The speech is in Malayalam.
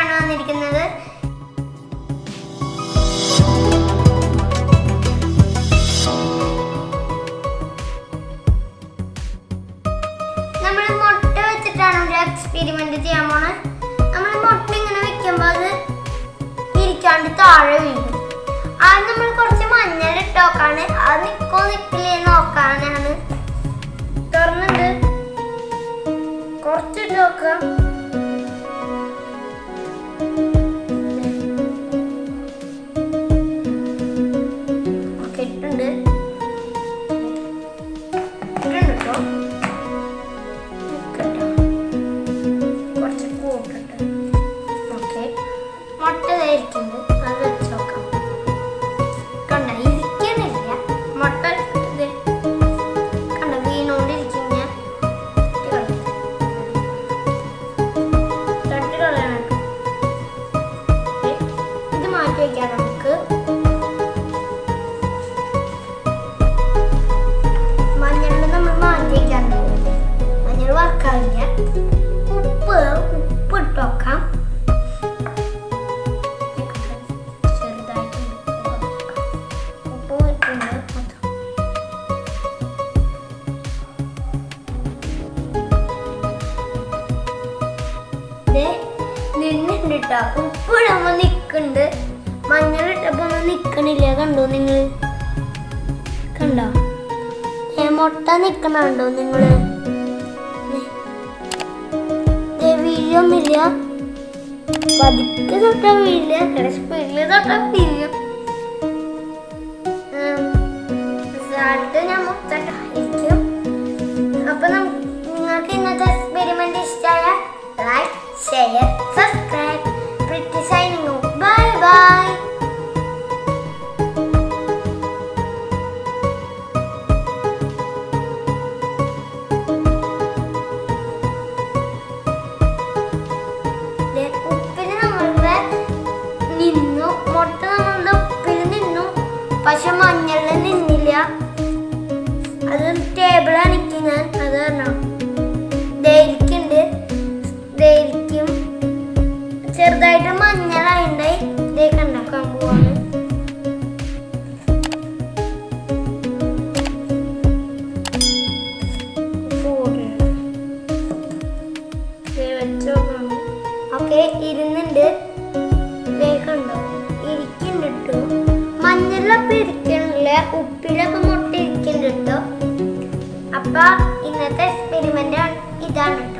ആയിട്ടാണ് വന്നിരിക്കുന്നത് നമ്മൾ മുട്ട വെച്ചിട്ടാണ് ഒരു എക്സ്പെരിമെന്റ് ചെയ്യാൻ പോണത് നമ്മൾ മുട്ട ഇങ്ങനെ വെക്കുമ്പോൾ അത് ഇരിക്കാണ്ട് താഴെ വീഴും അത് നമ്മൾ കുറച്ച് മഞ്ഞൾ ഇട്ടോക്കാണ് അത് നിക്കോ നിക്കില്ലേ നോക്കാനാണ് തുറന്നിട്ട് കുറച്ചിട്ട് നോക്കാം ഓക്കെ ഇട്ടുണ്ട് ഇട്ടുണ്ട് കേട്ടോ നിക്കട്ടോ. കുറച്ച് കൂട്ടിട്ട് ഓക്കെ മുട്ട ധരിക്കുന്നുണ്ട് അത് വെച്ച് നോക്കാം കണ്ട ഇരിക്കണില്ല മുട്ട ഇത് കണ്ട വീണോണ്ടിരിക്കുന്ന തട്ടി കളയണം ഓക്കേ. ഇത് മാറ്റി വയ്ക്കാം നമുക്ക് മഞ്ഞളിൽ നമ്മൾ മാറ്റി വയ്ക്കാൻ മഞ്ഞൾ വറക്കാറില്ല ഉപ്പ് ഉപ്പ് ഇട്ട് വെക്കാം ചെറുതായിട്ട് ഉപ്പ് ഇട്ടുണ്ട് മൊത്തം ദേ നിന്നുണ്ട് കേട്ടോ ഉപ്പ് ഇടുമ്പോ നിക്കുന്നുണ്ട് മഞ്ഞൾ ഇട്ടപ്പോ ഒന്നും നിക്കണില്ല കണ്ടോ നിങ്ങൾ കണ്ടോ ഏ മുട്ട നിക്കണുണ്ടോ നിങ്ങള് വീഴൊന്നുമില്ല പതുക്കെ തൊട്ടാ വീഴില്ല സ്പീഡില് തൊട്ടാ വീഴും സാൾട്ട് ഞാൻ മൊത്തമായിരിക്കും അപ്പൊ നം- നിങ്ങൾക്ക് ഇന്നത്തെ എക്സ്പെരിമെന്റ് ഇഷ്ടമായ like share subscribe pretty signing bye bye ഉപ്പിന് നമ്മളുടെ നിന്നു മുട്ട നമ്മളുടെ ഉപ്പിൽ നിന്നു പക്ഷെ മഞ്ഞളിൽ നിന്നില്ല അത് ടേബിൾ അണിക്കും ഞാൻ അത് കാരണം ദൈരിക്കുണ്ട് ദൈരിക്കും ചെറുതായിട്ട് മഞ്ഞളായിണ്ടായി ഇതേക്ക് ഉണ്ടാക്കാൻ പോവാണ് ഓക്കെ ഇരുന്നുണ്ട് വേഗമുണ്ടോ ഇരിക്കുന്നുണ്ട് കേട്ടോ മഞ്ഞളിലൊക്കെ ഇരിക്കണില്ല ഉപ്പിലൊക്കെ മുട്ട ഇരിക്കുന്നുണ്ട് കേട്ടോ അപ്പൊ ഇന്നത്തെ എക്സ്പെരിമെന്റ് ഇതാണ്